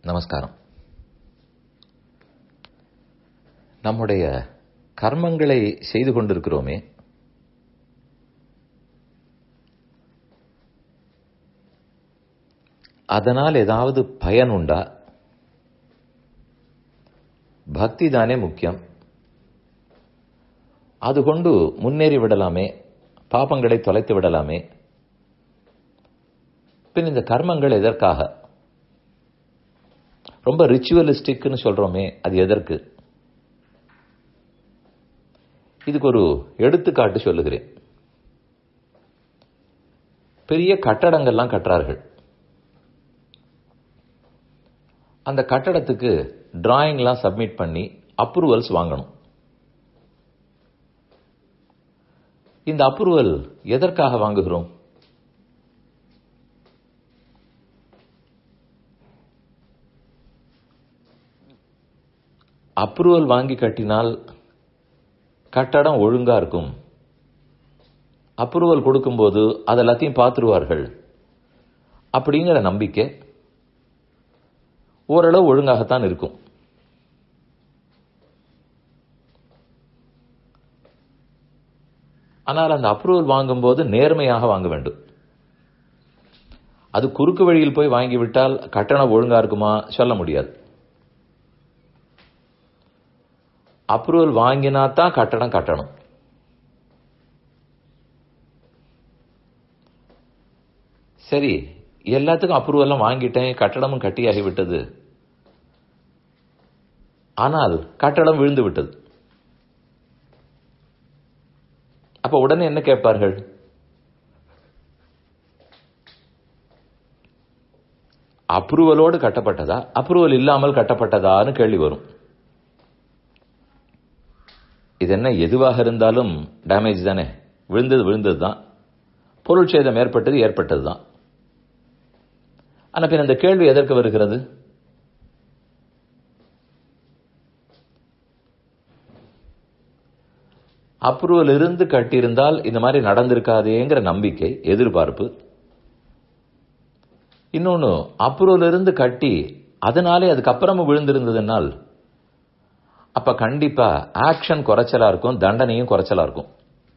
நமஸ்காரம் நம்முடைய கர்மங்களை செய்து கொண்டிருக்கிறோமே அதனால் ஏதாவது பயன் உண்டா பக்தி தானே முக்கியம் அது கொண்டு முன்னேறி விடலாமே பாபங்களை தொலைத்து விடலாமே பின் இந்த கர்மங்கள் எதற்காக ரொம்ப ரிச்சுவலிஸ்டிக்னு சொல்றோமே அது எதற்கு இதுக்கு ஒரு எடுத்துக்காட்டு சொல்லுகிறேன் பெரிய கட்டடங்கள்லாம் கட்டுறார்கள் அந்த கட்டடத்துக்கு டிராயிங்லாம் சப்மிட் பண்ணி அப்ரூவல்ஸ் வாங்கணும் இந்த அப்ரூவல் எதற்காக வாங்குகிறோம் அப்ரூவல் வாங்கி கட்டினால் கட்டடம் ஒழுங்கா இருக்கும் அப்ரூவல் கொடுக்கும்போது அது எல்லாத்தையும் பார்த்துருவார்கள் அப்படிங்கிற நம்பிக்கை ஓரளவு ஒழுங்காகத்தான் இருக்கும் ஆனால் அந்த அப்ரூவல் வாங்கும்போது நேர்மையாக வாங்க வேண்டும் அது குறுக்கு வழியில் போய் வாங்கிவிட்டால் கட்டணம் ஒழுங்கா இருக்குமா சொல்ல முடியாது அப்ரூவல் வாங்கினா தான் கட்டணம் கட்டணும் சரி எல்லாத்துக்கும் அப்ரூவல்லாம் வாங்கிட்டேன் கட்டடமும் கட்டியாகி விட்டது ஆனால் கட்டடம் விழுந்து விட்டது அப்ப உடனே என்ன கேட்பார்கள் அப்ரூவலோடு கட்டப்பட்டதா அப்ரூவல் இல்லாமல் கட்டப்பட்டதான்னு கேள்வி வரும் இது என்ன எதுவாக இருந்தாலும் டேமேஜ் தானே விழுந்தது விழுந்தது தான் பொருள் சேதம் ஏற்பட்டது ஏற்பட்டது தான் ஆனால் பின் அந்த கேள்வி எதற்கு வருகிறது அப்ரூவல் இருந்து கட்டியிருந்தால் இந்த மாதிரி நடந்திருக்காதேங்கிற நம்பிக்கை எதிர்பார்ப்பு இன்னொன்னு அப்ரூவல் இருந்து கட்டி அதனாலே அதுக்கப்புறமும் விழுந்திருந்ததுனால் அப்ப கண்டிப்பா ஆக்ஷன் குறைச்சலா இருக்கும் தண்டனையும் குறைச்சலா இருக்கும்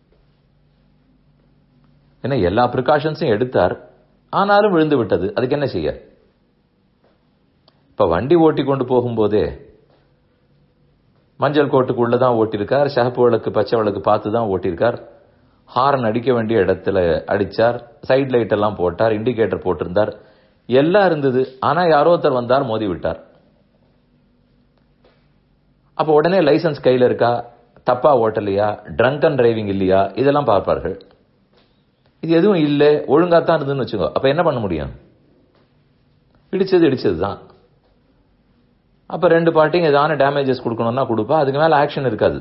ஏன்னா எல்லா ப்ரிகாஷன்ஸும் எடுத்தார் ஆனாலும் விழுந்து விட்டது அதுக்கு என்ன செய்ய இப்ப வண்டி ஓட்டி கொண்டு போகும்போதே மஞ்சள் கோட்டுக்கு உள்ளதான் ஓட்டியிருக்கார் சிகப்பு விளக்கு பச்சை விளக்கு பார்த்து தான் ஓட்டியிருக்கார் ஹார்ன் அடிக்க வேண்டிய இடத்துல அடிச்சார் சைட் லைட் எல்லாம் போட்டார் இண்டிகேட்டர் போட்டிருந்தார் எல்லாம் இருந்தது ஆனா யாரோ ஒருத்தர் வந்தார் மோதி விட்டார் அப்ப உடனே லைசன்ஸ் கையில இருக்கா தப்பா ஓட்டலையா ட்ரங்க் அண்ட் டிரைவிங் இல்லையா இதெல்லாம் பார்ப்பார்கள் இது எதுவும் இல்லை ஒழுங்காத்தான் இருந்ததுன்னு வச்சுக்கோ அப்ப என்ன பண்ண முடியும் இடிச்சது இடிச்சது தான் அப்ப ரெண்டு பார்ட்டியும் ஏதான டேமேஜஸ் கொடுக்கணும்னா கொடுப்பா அதுக்கு மேல ஆக்ஷன் இருக்காது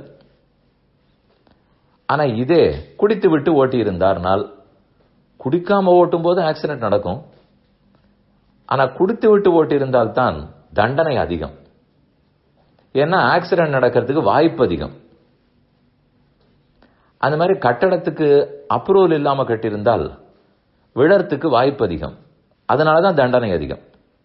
ஆனா இதே குடித்து விட்டு ஓட்டி இருந்தார்னால் குடிக்காம ஓட்டும் போது ஆக்சிடென்ட் நடக்கும் ஆனா குடித்து விட்டு ஓட்டி இருந்தால்தான் தண்டனை அதிகம் ஏன்னா ஆக்சிடென்ட் நடக்கிறதுக்கு வாய்ப்பு அதிகம் அந்த மாதிரி கட்டடத்துக்கு அப்ரூவல் இல்லாம கட்டியிருந்தால் விழறதுக்கு வாய்ப்பு அதிகம் அதனாலதான் தண்டனை அதிகம்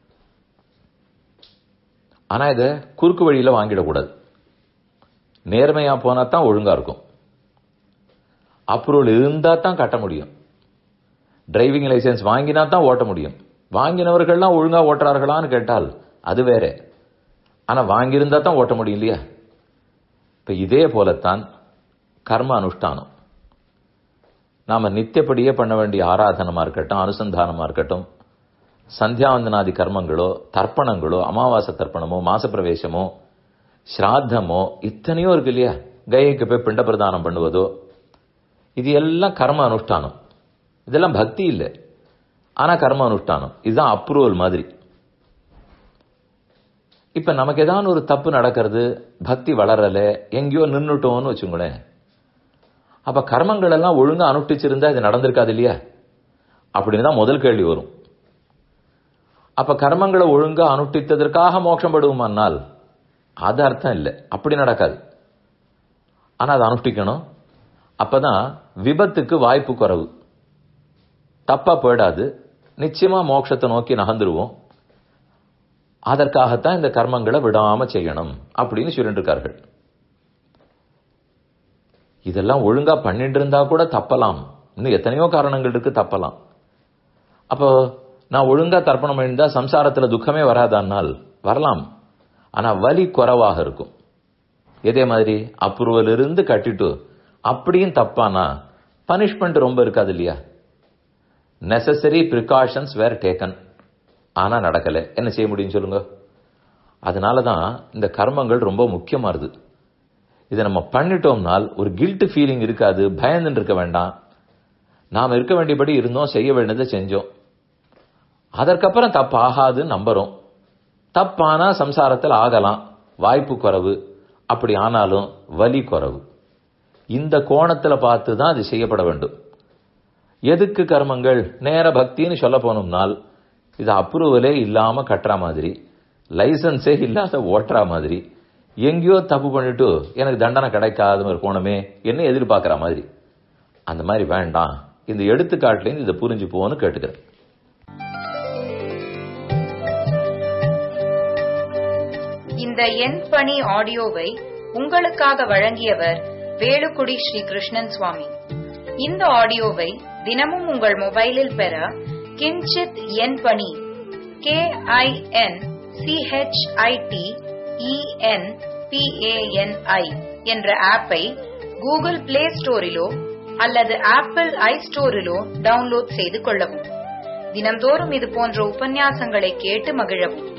ஆனா இதை குறுக்கு வழியில வாங்கிடக்கூடாது நேர்மையா போனா தான் ஒழுங்கா இருக்கும் அப்ரூவல் இருந்தா தான் கட்ட முடியும் டிரைவிங் லைசன்ஸ் வாங்கினா தான் ஓட்ட முடியும் வாங்கினவர்கள்லாம் ஒழுங்கா ஓட்டுறார்களான்னு கேட்டால் அது வேற ஆனா வாங்கியிருந்தா தான் ஓட்ட முடியும் இல்லையா இப்ப இதே போலத்தான் கர்ம அனுஷ்டானம் நாம நித்தியப்படியே பண்ண வேண்டிய ஆராதனமா இருக்கட்டும் அனுசந்தானமா இருக்கட்டும் சந்தியாவந்தனாதி கர்மங்களோ தர்ப்பணங்களோ அமாவாசை தர்ப்பணமோ மாச பிரவேசமோ ஸ்ராத்தமோ இத்தனையோ இருக்கு இல்லையா கைக்கு போய் பிண்ட பிரதானம் பண்ணுவதோ இது எல்லாம் கர்ம அனுஷ்டானம் இதெல்லாம் பக்தி இல்லை ஆனா கர்ம அனுஷ்டானம் இதுதான் அப்ரூவல் மாதிரி இப்ப நமக்கு ஏதாவது ஒரு தப்பு நடக்கிறது பக்தி வளரல எங்கேயோ நின்னுட்டோம்னு வச்சுங்களேன் அப்ப கர்மங்கள் எல்லாம் ஒழுங்கா அனுஷ்டிச்சிருந்தா இது நடந்திருக்காது இல்லையா அப்படின்னு தான் முதல் கேள்வி வரும் அப்ப கர்மங்களை ஒழுங்கா அனுஷ்டித்ததற்காக மோட்சம் படுவோமானால் அது அர்த்தம் இல்லை அப்படி நடக்காது ஆனா அதை அனுஷ்டிக்கணும் அப்பதான் விபத்துக்கு வாய்ப்பு குறைவு தப்பா போயிடாது நிச்சயமா மோட்சத்தை நோக்கி நகர்ந்துருவோம் அதற்காகத்தான் இந்த கர்மங்களை விடாம செய்யணும் அப்படின்னு சொல்லிட்டு இருக்கார்கள் இதெல்லாம் ஒழுங்கா பண்ணிட்டு இருந்தா கூட தப்பலாம் இன்னும் எத்தனையோ காரணங்கள் இருக்கு தப்பலாம் அப்போ நான் ஒழுங்கா தர்ப்பணம் பண்ணியிருந்தா சம்சாரத்துல துக்கமே வராதானால் வரலாம் ஆனா வலி குறைவாக இருக்கும் இதே மாதிரி அப்ரூவல் இருந்து கட்டிட்டு அப்படியும் தப்பானா பனிஷ்மெண்ட் ரொம்ப இருக்காது இல்லையா நெசசரி ப்ரிகாஷன்ஸ் வேர் டேக்கன் ஆனா நடக்கல என்ன செய்ய முடியும் சொல்லுங்க அதனாலதான் இந்த கர்மங்கள் ரொம்ப முக்கியமானது இதை நம்ம பண்ணிட்டோம்னால் ஒரு கில்ட் ஃபீலிங் இருக்காது பயந்துட்டு இருக்க வேண்டாம் நாம் இருக்க வேண்டியபடி இருந்தோம் செய்ய வேண்டியதை செஞ்சோம் அதற்கப்புறம் தப்பு ஆகாதுன்னு நம்புறோம் தப்பானா சம்சாரத்தில் ஆகலாம் வாய்ப்பு குறைவு அப்படி ஆனாலும் வலி குறைவு இந்த கோணத்தில் பார்த்து தான் அது செய்யப்பட வேண்டும் எதுக்கு கர்மங்கள் நேர பக்தின்னு சொல்ல போனோம்னால் இது அப்ரூவலே இல்லாம கட்டுற மாதிரி லைசன்ஸே இல்லாத ஓட்டுற மாதிரி எங்கேயோ தப்பு பண்ணிட்டு எனக்கு தண்டனை கிடைக்காத ஒரு கோணமே என்ன எதிர்பார்க்கிற மாதிரி அந்த மாதிரி வேண்டாம் இந்த எடுத்துக்காட்டுலேருந்து இதை புரிஞ்சு போன்னு கேட்டுக்கிறேன் இந்த எண் பணி ஆடியோவை உங்களுக்காக வழங்கியவர் வேலுக்குடி ஸ்ரீ கிருஷ்ணன் சுவாமி இந்த ஆடியோவை தினமும் உங்கள் மொபைலில் பெற கிஞ்சித் எண் பணி கே ஐ என் சிஹெச்ஐடி இஎன் பிஏஎன்ஐ என்ற ஆப்பை கூகுள் பிளே ஸ்டோரிலோ அல்லது ஆப்பிள் ஐ ஸ்டோரிலோ டவுன்லோட் செய்து கொள்ளவும் தினந்தோறும் இது போன்ற உபன்யாசங்களை கேட்டு மகிழவும்